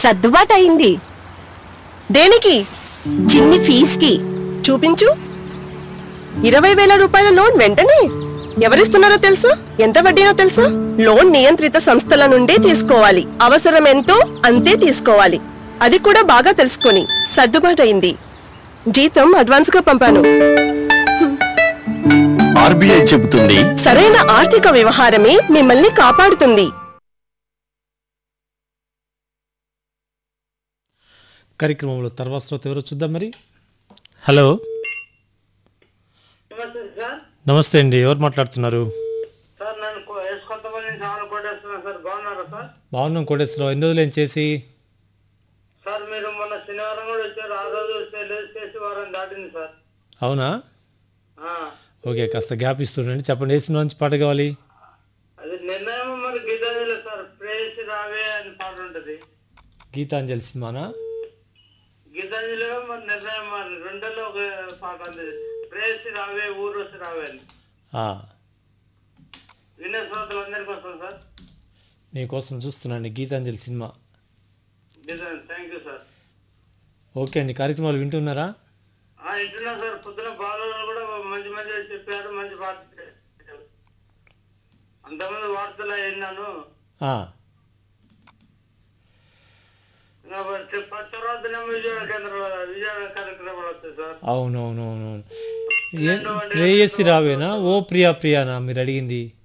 సర్దుబాటు అయింది దేనికి చిన్ని ఫీజుకి చూపించు ఇరవై వేల రూపాయల లోన్ వెంటనే ఎవరిస్తున్నారో తెలుసా ఎంత వడ్డీనో తెలుసా లోన్ నియంత్రిత సంస్థల నుండి తీసుకోవాలి అవసరం ఎంతో అంతే తీసుకోవాలి అది కూడా బాగా తెలుసుకొని సర్దుబాటయింది జీతం అడ్వాన్స్ గా పంపాను ఆర్బీఐ చెబుతుంది సరైన ఆర్థిక వ్యవహారమే మిమ్మల్ని కాపాడుతుంది కార్యక్రమంలో తర్వాత శ్రోత ఎవరో చూద్దాం మరి హలో నమస్తే సార్ నమస్తే అండి ఎవరు మాట్లాడుతున్నారు సార్ నేను కొ- ఎస్ కొత్తపల్లి నుంచి ఆమె కొట్టేస్తున్నాను సార్ బాగున్నారా సార్ బాగున్నాం కోటేశ్వరరావు ఎన్ని రోజులు ఏం చేసి సార్ మీరు మొన్న శనివారం కూడా వచ్చారు ఆ రోజు వస్తే లేదు చేసి వారం దాటింది సార్ అవునా ఆ, ఓకే కాస్త గ్యాప్ ఇస్తుండండి చెప్పండి ఏ సినిమా నుంచి పాట కావాలి అది నిర్ణయం మరి గీతాంజలి సార్ ప్రేయసి రావే అని పాట ఉంటది గీతాంజలి సినిమానా గీతాంజలి మరి నిర్ణయం మరి రెండులో ఒక పాట ఉంది ప్రేయసి రావే ఊరోసి రావే అని ఆ, వినే శ్రోతలందరికీ వస్తుంది సార్ మీకోసం చూస్తున్నాండి Geetanjali cinema Geetanjali thank you sir okay అండి కార్యక్రమాలు వింటున్నారా ఆ, వింటున్నా సార్ పొద్దున బాలలో కూడా మంచి మంచి చెప్పారు మంచి పాట చెప్పారు. అంతమంది వార్తలు విన్నాను ఆ, ఇంకా మరి ప- తర్వాతనేమో విజయవాడ కేంద్ర విజయవాడ కార్యక్రమాలు వస్తాయి సార్ అవునవునవును ఏ ప్రేయసి రావేనా ఓ ప్రియా ప్రియానా మీరు అడిగింది